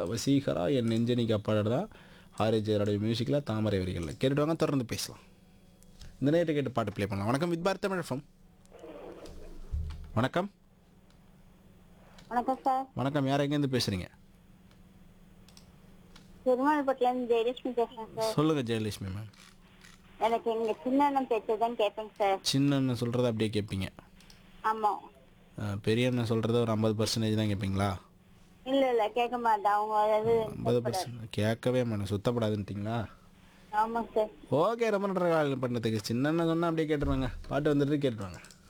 வசீகரா என் நெஞ்சனிக்கு அப்பாடர் தான் ஆரேஜரோட மியூசிக்கில் தாமரை வரிகளில் கேட்டுட்டு வாங்க தொடர்ந்து பேசலாம் இந்த நேரத்தை கேட்டு பாட்டு ப்ளே பண்ணலாம் வணக்கம் வித் பாரத் தமிழ் FM. வணக்கம் வணக்கம் சார் வணக்கம் யார் எங்கேருந்து பேசுகிறீங்க பெருமாள்பட்டில இருந்து ஜெயலட்சுமி பேசுறேன் சார் சொல்லுங்கள் ஜெயலட்சுமி மேம் எனக்கு எங்க சின்ன அண்ணன் பேச்சதான் கேட்பேங்க சார் சின்ன அண்ணன் சொல்கிறத அப்படியே கேட்பீங்க ஆமா அஹ், பெரிய அண்ணன் சொல்கிறத ஒரு ஐம்பது பர்சன்டேஜ் தான் கேட்பீங்களா இல்ல இல்ல கேட்க மாட்டேன் அவங்க அதாவது ஐம்பது பர்சன்ட் கேட்கவே மாட்டேன் சுத்தப்படாதுன்ட்டிங்களா ஆமாங்க சார் ஓகே ரொம்ப நன்றி கால் பண்ணதுக்கு சின்ன அண்ணன் சொன்னால் அப்படியே கேட்டுருவாங்க பாட்டு வந்துட்டு கேட்டுருவாங்க